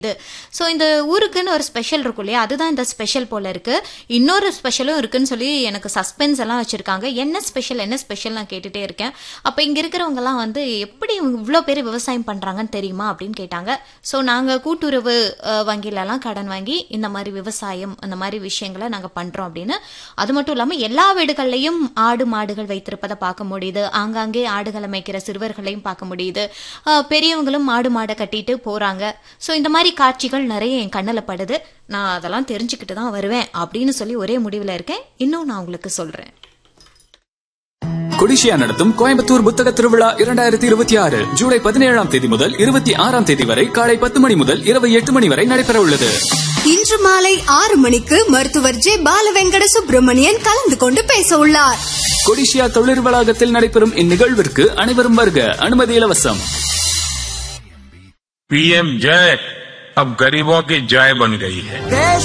so இந்த ஊருக்குன்னு ஒரு special இருக்கும் இல்லையா அதுதான் இந்த ஸ்பெஷல் போல இருக்கு இன்னொரு ஸ்பெஷலும் இருக்குன்னு சொல்லி எனக்கு சஸ்பென்ஸ் எல்லாம் வச்சிருக்காங்க என்ன ஸ்பெஷல் என்ன ஸ்பெஷல் நான் கேட்டுட்டே இருக்கேன் அப்போ இங்க இருக்கிறவங்கலாம் வந்து எப்படி இவ்வளோ பேர் விவசாயம் பண்றாங்கன்னு தெரியுமா அப்படின்னு கேட்டாங்க ஸோ நாங்க கூட்டுறவு அஹ், வங்கியிலலாம் கடன் வாங்கி இந்த மாதிரி விவசாயம் அந்த மாதிரி விஷயங்களை நாங்க பண்றோம் அப்படின்னு அது மட்டும் இல்லாம எல்லா வீடுகள்லையும் ஆடு மாடுகள் வைத்திருப்பதை பார்க்க முடியுது ஆங்காங்கே ஆடுகளை மேய்க்கிற சிறுவர்களையும் பார்க்க முடியுது அஹ், பெரியவங்களும் மாடு மாடை கட்டிட்டு போறாங்க ஸோ இந்த மாதிரி காட்சிகள் நிறைய என் கண்ணில் படுது நான் அதெல்லாம் தெரிஞ்சுக்கிட்டு தான் வருவேன் அப்படின்னு சொல்லி ஒரே முடிவில் இருக்கேன் இன்னும் நான் உங்களுக்கு சொல்றேன் கொடிஷியா நடத்தும் கோயம்புத்தூர் புத்தக திருவிழா இரண்டாயிரத்தி இருபத்தி ஆறு ஜூலை பதினேழாம் தேதி முதல் இருபத்தி ஆறாம் தேதி வரை காலை பத்து மணி முதல் இரவு எட்டு மணி வரை நடைபெற உள்ளது இன்று மாலை ஆறு மணிக்கு மருத்துவர் ஜே பாலவெங்கட சுப்பிரமணியன் கலந்து கொண்டு பேச உள்ளார் கொடிஷியா தொழில் வளாகத்தில் நடைபெறும் இந்நிகழ்விற்கு அனைவரும் வருக அனுமதி இலவசம் पीएम जय अब गरीबों की जय बन गई है